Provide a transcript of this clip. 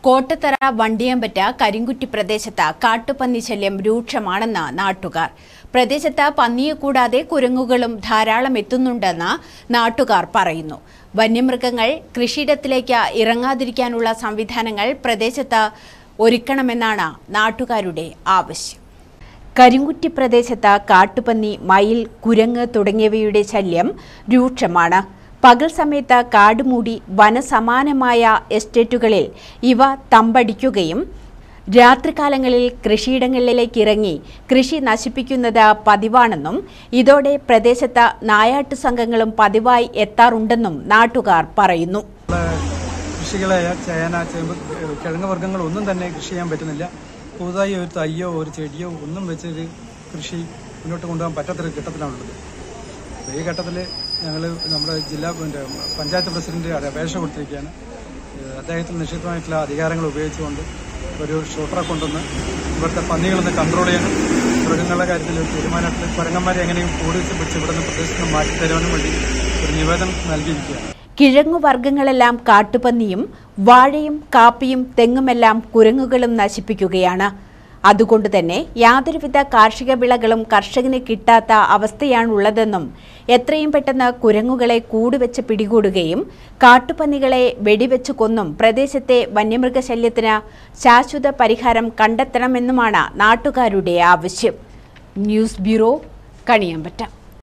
കോട്ടത്തറ വണ്ടിയമ്പറ്റ കരിങ്കുറ്റി പ്രദേശത്ത് കാട്ടുപന്നി ശല്യം രൂക്ഷമാണെന്ന് നാട്ടുകാർ പ്രദേശത്ത് പന്നിയെ കൂടാതെ കുരങ്ങുകളും ധാരാളം എത്തുന്നുണ്ടെന്ന് നാട്ടുകാർ പറയുന്നു വന്യമൃഗങ്ങൾ കൃഷിയിടത്തിലേക്ക് ഇറങ്ങാതിരിക്കാനുള്ള സംവിധാനങ്ങൾ പ്രദേശത്ത് ഒരുക്കണമെന്നാണ് നാട്ടുകാരുടെ ആവശ്യം കരിങ്കുറ്റി പ്രദേശത്ത് കാട്ടുപന്നി മയിൽ കുരങ്ങ് തുടങ്ങിയവയുടെ ശല്യം രൂക്ഷമാണ് പകൽ സമയത്ത് കാടുമൂടി വനസമാനമായ എസ്റ്റേറ്റുകളിൽ ഇവ തമ്പടിക്കുകയും രാത്രികാലങ്ങളിൽ കൃഷിയിടങ്ങളിലേക്ക് ഇറങ്ങി കൃഷി നശിപ്പിക്കുന്നത് പതിവാണെന്നും ഇതോടെ പ്രദേശത്ത് നായാട്ടു സംഘങ്ങളും പതിവായി എത്താറുണ്ടെന്നും നാട്ടുകാർ പറയുന്നു കൃഷികളായ ചേന ചേമ്പ് കിഴങ്ങ് വർഗ്ഗങ്ങൾ ഒന്നും തന്നെ കൃഷി ചെയ്യാൻ പറ്റുന്നില്ല പുതുതായി ഒരു തയ്യോ ഒരു ചെടിയോ ഒന്നും വെച്ചൊരു കൃഷി മുന്നോട്ട് കൊണ്ടുപോകാൻ പറ്റാത്തൊരു ഘട്ടത്തിലാണുള്ളത് അപ്പോൾ ഈ ഘട്ടത്തിൽ ഞങ്ങൾ നമ്മുടെ ജില്ലാ പിന്നെ പഞ്ചായത്ത് പ്രസിഡന്റ് അപേക്ഷ കൊടുത്തിരിക്കുകയാണ് ഏഹ് അദ്ദേഹത്തിന് നിശ്ചിതമായിട്ടുള്ള അധികാരങ്ങൾ ഉപയോഗിച്ചുകൊണ്ട് ഒരു ഷൂട്ടറെ കൊണ്ടുവന്ന് ഇവിടുത്തെ പന്നികളൊന്ന് കൺട്രോൾ ചെയ്യണം മൃഗങ്ങളുടെ കാര്യത്തിൽ ഒരു തീരുമാനത്തിൽ കുരങ്ങന്മാരെ എങ്ങനെയും കൂടുതൽ പിടിച്ച് ഇവിടെ നിന്ന് പ്രദേശത്ത് നിന്ന് മാറ്റി തരുവാനും വേണ്ടി ഒരു നിവേദനം നൽകിയിരിക്കുകയാണ് കിഴങ്ങുവർഗ്ഗങ്ങളെല്ലാം കാട്ടുപന്നിയും വാഴയും കാപ്പിയും തെങ്ങുമെല്ലാം കുരങ്ങുകളും നശിപ്പിക്കുകയാണ് അതുകൊണ്ട് തന്നെ യാതൊരുവിധ കാർഷിക വിളകളും കർഷകന് കിട്ടാത്ത അവസ്ഥയാണുള്ളതെന്നും എത്രയും പെട്ടെന്ന് കുരങ്ങുകളെ കൂടുവെച്ച് പിടികൂടുകയും കാട്ടുപന്നികളെ വെടിവെച്ച് കൊന്നും പ്രദേശത്തെ വന്യമൃഗശല്യത്തിന് ശാശ്വത പരിഹാരം കണ്ടെത്തണമെന്നുമാണ് നാട്ടുകാരുടെ ആവശ്യം ന്യൂസ് ബ്യൂറോ കണിയമ്പറ്റ